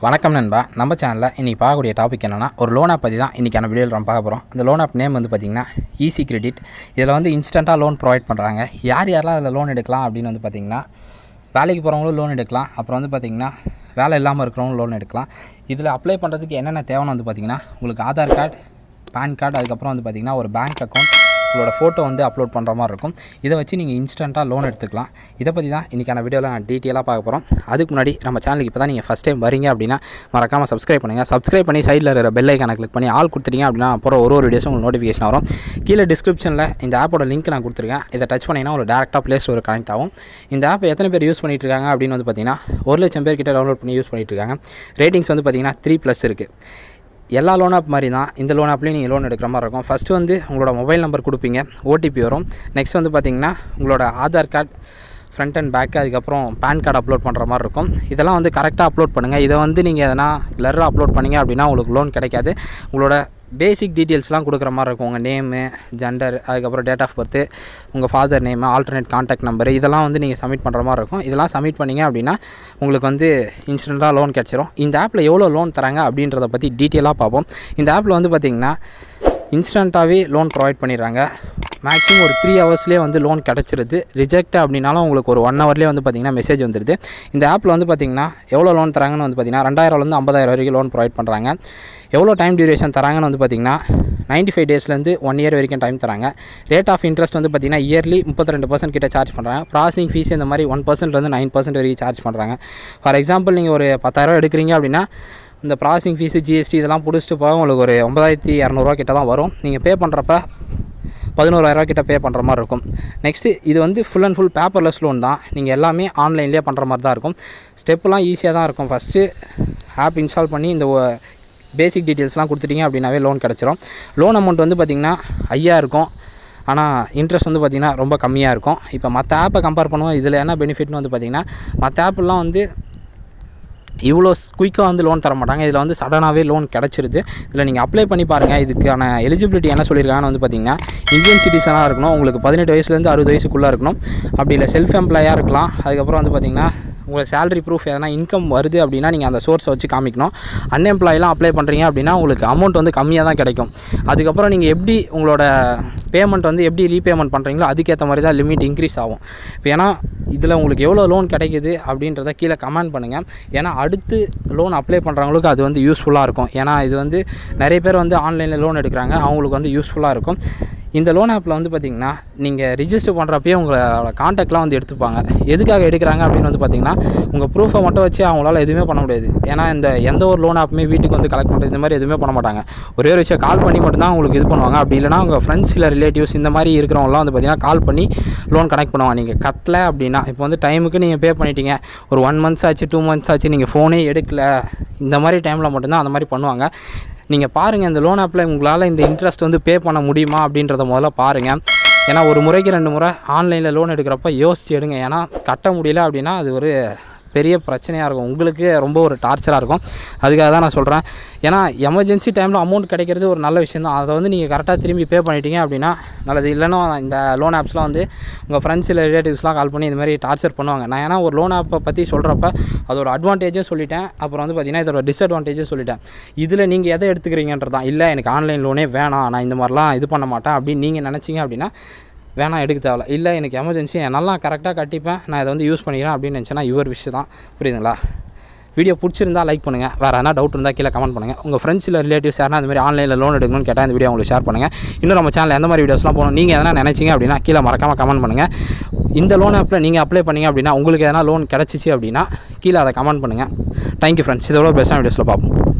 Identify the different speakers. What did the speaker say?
Speaker 1: வணக்கம் நண்பா நம்ம சேனலில் இன்றைக்கி பார்க்கக்கூடிய டாபிக் என்னென்னா ஒரு லோன் ஆப் பற்றி தான் இன்றைக்கான வீடியோவில் நம்ம பார்க்க போகிறோம் இந்த லோன் ஆப் நேம் வந்து பார்த்திங்கன்னா ஈஸி கிரெடிட் இதில் வந்து இன்ஸ்டண்ட்டாக லோன் ப்ரொவைட் பண்ணுறாங்க யார் யாரெல்லாம் அதில் லோன் எடுக்கலாம் அப்படின்னு வந்து பார்த்திங்கன்னா வேலைக்கு போகிறவங்களும் லோன் எடுக்கலாம் அப்புறம் வந்து பார்த்திங்கன்னா வேலை இல்லாமல் இருக்கிறவங்களும் லோன் எடுக்கலாம் இதில் அப்ளை பண்ணுறதுக்கு என்னென்ன தேவைன்னு வந்து பார்த்திங்கன்னா உங்களுக்கு ஆதார் கார்டு பேன் கார்டு அதுக்கப்புறம் வந்து பார்த்திங்கன்னா ஒரு பேங்க் அக்கௌண்ட் உங்களோட ஃபோட்டோ வந்து அப்லோட் பண்ணுற மாதிரி இருக்கும் இதை வச்சு நீங்கள் இன்ஸ்டண்ட்டாக லோன் எடுத்துக்கலாம் இதை பற்றி தான் இன்றைக்கான வீடியோவில் நான் டீட்டெயிலாக பார்க்க போகிறோம் அதுக்கு முன்னாடி நம்ம சேனலுக்கு இப்போ தான் நீங்கள் ஃபஸ்ட் டைம் வரீங்க அப்படின்னா மறக்காமல் சப்ஸ்கிரைப் பண்ணுங்கள் சப்ஸ்கிரைப் பண்ணி சைடில் இருக்கிற பெல் ஐக்கானை கிளிக் பண்ணி ஆல் கொடுத்துட்டீங்க அப்படின்னா நான் போகிற ஒரு ஒரு வீடியோஸும் உங்களுக்கு நோட்டிஃபிகேஷன் வரும் கீழே டிஸ்கிரிப்ஷனில் இந்த ஆப்போட லிங்க் நான் கொடுத்துருக்கேன் இதை டச் பண்ணிங்கன்னா ஒரு டேரெக்டாக ப்ளே ஸ்டோர் கனெக்ட் ஆகும் இந்த ஆப் எத்தனை பேர் யூஸ் பண்ணிட்டு இருக்காங்க அப்படின்னு வந்து பார்த்தீங்கன்னா ஒரு லட்சம் பேர் கிட்ட டவுன்லோட் பண்ணி யூஸ் பண்ணிட்டு இருக்காங்க ரேட்டிங்ஸ் வந்து பார்த்தீங்கன்னா த்ரீ ப்ளஸ் இருக்குது எல்லா லோன் ஆப் மாதிரி தான் இந்த லோன் ஆப்லேயும் நீங்கள் லோன் எடுக்கிற மாதிரி இருக்கும் ஃபஸ்ட்டு வந்து உங்களோட மொபைல் நம்பர் கொடுப்பீங்க ஓடிபி வரும் நெக்ஸ்ட் வந்து பார்த்தீங்கன்னா உங்களோட Aadhaar card front and back அதுக்கப்புறம் பேன் கார்டு அப்லோட் பண்ணுற மாதிரி இருக்கும் இதெல்லாம் வந்து கரெக்டாக அப்லோட் பண்ணுங்கள் இதை வந்து நீங்கள் எதனா லெராக அப்லோட் பண்ணீங்க அப்படின்னா உங்களுக்கு லோன் கிடைக்காது உங்களோட பேசிக் டீட்டெயில்ஸ்லாம் கொடுக்குற மாதிரி இருக்கும் உங்கள் நேமு ஜெண்டர் அதுக்கப்புறம் டேட் ஆஃப் பர்த்து உங்கள் father name alternate contact number இதெல்லாம் வந்து நீங்கள் சப்மிட் பண்ணுற மாதிரி இருக்கும் இதெல்லாம் சப்மிட் பண்ணீங்க அப்படின்னா உங்களுக்கு வந்து இன்ஸ்டண்ட்டாக லோன் கிடச்சிரும் இந்த ஆப்பில் எவ்வளோ லோன் தராங்க அப்படின்றத பற்றி டீட்டெயிலாக பார்ப்போம் இந்த ஆப்பில் வந்து பார்த்திங்கன்னா இன்ஸ்டண்ட்டாகவே லோன் ப்ரொவைட் பண்ணிடுறாங்க மேக்ஸிமம் ஒரு த்ரீ ஹவர்ஸ்லேயே வந்து லோன் கிடச்சிருது ரிஜெக்ட் அப்படின்னாலும் உங்களுக்கு ஒரு ஒன் ஹவர்லேயே வந்து பார்த்திங்கன்னா மெசேஜ் வந்துடுது இந்த ஆப்பில் வந்து பார்த்திங்கன்னா எவ்வளோ லோன் தராங்கன்னு வந்து பார்த்திங்கன்னா ரெண்டாயிரம்லேருந்து ஐம்பதாயிரம் வரைக்கும் லோன் ப்ரொவைட் பண்ணுறாங்க எவ்வளோ டைம் டியூரேஷன் தராங்கன்னு வந்து பார்த்திங்கன்னா நைன்ட்டி ஃபைவ் டேஸ்லேருந்து ஒன் இயர் வரைக்கும் டைம் தராங்க ரேட் ஆஃப் இன்ட்ரெஸ்ட் வந்து பார்த்திங்கன்னா இயர்லி முப்பத்தி ரெண்டு பர்சன்ட் கிட்ட சார்ஜ் பண்ணுறாங்க ப்ராசஸிங் ஃபீஸ் இந்த மாதிரி ஒன் பர்சன்ட்லேருந்து நைன் பர்சன்ட் வரைக்கும் சார்ஜ் பண்ணுறாங்க ஃபார் எக்ஸாம்பிள் நீங்கள் ஒரு பத்தாயிரம் எடுக்கிறீங்க அப்படின்னா இந்த ப்ராசஸிங் ஃபீஸு ஜிஎஸ்டி இதெல்லாம் பிடிச்சிட்டு போக உங்களுக்கு ஒரு ஒன்பதாயிரத்தி இரநூறுவா கிட்ட தான் வரும் நீங்கள் பே பண்ணுறப்ப பதினோராயிரரூவா கிட்ட பே பண்ணுற மாதிரி இருக்கும் நெக்ஸ்ட்டு இது வந்து full and full paperless loan தான் நீங்கள் எல்லாமே ஆன்லைன்லேயே பண்ணுற மாதிரி தான் இருக்கும் ஸ்டெப்லாம் ஈஸியாக தான் இருக்கும் ஃபஸ்ட்டு ஆப் இன்ஸ்டால் பண்ணி இந்த பேசிக் டீட்டெயில்ஸ்லாம் கொடுத்துட்டீங்க அப்படின்னாவே லோன் கிடச்சிரும் லோன் அமௌண்ட் வந்து பார்த்திங்கன்னா ஐயா இருக்கும் ஆனால் இன்ட்ரெஸ்ட் வந்து பார்த்திங்கன்னா ரொம்ப கம்மியாக இருக்கும் இப்போ மற்ற ஆப்பை கம்பேர் பண்ணுவோம் இதில் என்ன பெனிஃபிட்னு வந்து பார்த்திங்கன்னா மற்ற ஆப்பெல்லாம் வந்து இவ்வளோ குயிக்காக வந்து லோன் தர மாட்டாங்க இதில் வந்து சடனாகவே லோன் கிடச்சிருது இதில் நீங்கள் அப்ளை பண்ணி பாருங்கள் இதுக்கான எலிஜிபிலிட்டி என்ன சொல்லியிருக்காங்கன்னு வந்து பார்த்தீங்கன்னா இந்தியன் சிட்டிசனாக இருக்கணும் உங்களுக்கு பதினெட்டு வயசுலேருந்து அறுபது வயசுக்குள்ளே இருக்கணும் அப்படி இல்லை செல்ஃப் எம்ப்ளாயாக இருக்கலாம் அதுக்கப்புறம் வந்து பார்த்திங்கன்னா உங்களுக்கு சேலரி ப்ரூஃப் எதனா இன்கம் வருது அப்படின்னா நீங்கள் அந்த சோர்ஸை வச்சு காமிக்கணும் அன்எம்ப்ளாயெலாம் அப்ளை பண்ணுறீங்க அப்படின்னா உங்களுக்கு அமௌண்ட் வந்து கம்மியாக தான் கிடைக்கும் அதுக்கப்புறம் நீங்கள் எப்படி உங்களோட பேமெண்ட் வந்து எப்படி ரீபேமெண்ட் பண்ணுறீங்களோ அதுக்கேற்ற மாதிரி தான் லிமிட் இன்க்ரீஸ் ஆகும் இப்போ ஏன்னா இதில் உங்களுக்கு எவ்வளோ லோன் கிடைக்குது அப்படின்றத கீழே கமெண்ட் பண்ணுங்கள் ஏன்னா அடுத்து லோன் அப்ளை பண்ணுறவங்களுக்கு அது வந்து யூஸ்ஃபுல்லாக இருக்கும் ஏன்னா இது வந்து நிறைய பேர் வந்து ஆன்லைனில் லோன் எடுக்கிறாங்க அவங்களுக்கு வந்து யூஸ்ஃபுல்லாக இருக்கும் இந்த லோன் ஆப்பில் வந்து பார்த்திங்கன்னா நீங்கள் ரிஜிஸ்டர் பண்ணுறப்பயே உங்களோட காண்டாக்ட்லாம் வந்து எடுத்துப்பாங்க எதுக்காக எடுக்கிறாங்க அப்படின்னு வந்து பார்த்திங்கன்னா உங்கள் ப்ரூஃபை மட்டும் வச்சு அவங்களால எதுவுமே பண்ண முடியாது ஏன்னா இந்த எந்த ஒரு லோன் ஆப்புமே வீட்டுக்கு வந்து கலெக்ட் பண்ணுறது இந்த மாதிரி எதுவுமே பண்ண மாட்டாங்க ஒரே ஒரு விஷயம் கால் பண்ணி மட்டும்தான் உங்களுக்கு இது பண்ணுவாங்க அப்படி இல்லைனா உங்கள் ஃப்ரெண்ட்ஸ் இல்லை ரிலேட்டிவ்ஸ் இந்த மாதிரி இருக்கிறவங்களாம் வந்து பார்த்திங்கன்னா கால் பண்ணி லோன் கனெக்ட் பண்ணுவாங்க நீங்கள் கட்டல அப்படின்னா இப்போ வந்து டைமுக்கு நீங்கள் பே பண்ணிட்டீங்க ஒரு ஒன் மந்த்ஸ் ஆச்சு டூ மந்த்ஸ் ஆச்சு நீங்கள் ஃபோனே எடுக்கல இந்த மாதிரி டைமில் மட்டும்தான் அந்த மாதிரி பண்ணுவாங்க நீங்கள் பாருங்கள் இந்த லோன் ஆப்பில் உங்களால் இந்த இன்ட்ரெஸ்ட் வந்து பே பண்ண முடியுமா அப்படின்றத முதல்ல பாருங்கள் ஏன்னா ஒரு முறைக்கு ரெண்டு முறை ஆன்லைனில் லோன் எடுக்கிறப்ப யோசிச்சு எடுங்க ஏன்னா கட்ட முடியல அப்படின்னா அது ஒரு பெரிய பிரச்சனையாக இருக்கும் உங்களுக்கு ரொம்ப ஒரு டார்ச்சராக இருக்கும் அதுக்காக தான் நான் சொல்கிறேன் ஏன்னா எமர்ஜென்சி டைமில் அமௌண்ட் கிடைக்கிறது ஒரு நல்ல விஷயம் தான் அதை வந்து நீங்கள் கரெக்டாக திரும்பி பே பண்ணிட்டீங்க அப்படின்னா நல்லது இல்லைன்னா இந்த லோன் ஆப்ஸ்லாம் வந்து உங்கள் ஃப்ரெண்ட்ஸ் இல்லை ரிலேட்டிவ்ஸ்லாம் கால் பண்ணி இந்த மாதிரி டார்ச்சர் பண்ணுவாங்க நான் ஏன்னா ஒரு லோன் ஆப்பை பற்றி சொல்கிறப்ப அதோட அட்வான்டேஜும் சொல்லிட்டேன் அப்புறம் வந்து பார்த்திங்கன்னா இதோட டிஸ்அட்வான்டேஜும் சொல்லிட்டேன் இதில் நீங்கள் எதை எடுத்துக்கிறீங்கன்றதான் இல்லை எனக்கு ஆன்லைன் லோனே வேணாம் நான் இந்த மாதிரிலாம் இது பண்ண மாட்டேன் அப்படின்னு நீங்கள் நினச்சிங்க அப்படின்னா வேணாம் எடுக்க தேவையில்ல இல்லை எனக்கு எமர்ஜென்சி நல்லா கரெக்டாக கட்டிப்பேன் நான் இதை வந்து யூஸ் பண்ணிக்கிறேன் அப்படின்னு நினச்சேன்னா இவர் விஷயம் தான் புரியுதுங்களா வீடியோ பிடிச்சிருந்தா லைக் பண்ணுங்கள் வேறு எதனா டவுட் இருந்தால் கீழே கமெண்ட் பண்ணுங்கள் உங்கள் ஃப்ரெண்ட்ஸ் இல்லை ரிலேட்டிவ்ஸ் யாரா இந்த மாதிரி ஆன்லைனில் லோன் எடுக்கணும்னு கேட்டால் இந்த வீடியோ உங்களுக்கு ஷேர் பண்ணுங்கள் இன்னும் நம்ம சேனலில் எந்த மாதிரி வீடியோஸ்லாம் போகணும் நீங்கள் எதனா நினச்சிங்க அப்படின்னா கீழே மறக்காமல் கமெண்ட் பண்ணுங்கள் இந்த லோன் ஆப்பில் நீங்கள் அப்ளை பண்ணீங்க அப்படின்னா உங்களுக்கு எதனா லோன் கிடச்சிச்சு அப்படின்னா கீழே அதை கமெண்ட் பண்ணுங்கள் தேங்க்யூ ஃப்ரெண்ட்ஸ் இதோட பெஸ்ட்டான வீடியோஸில் பார்ப்போம்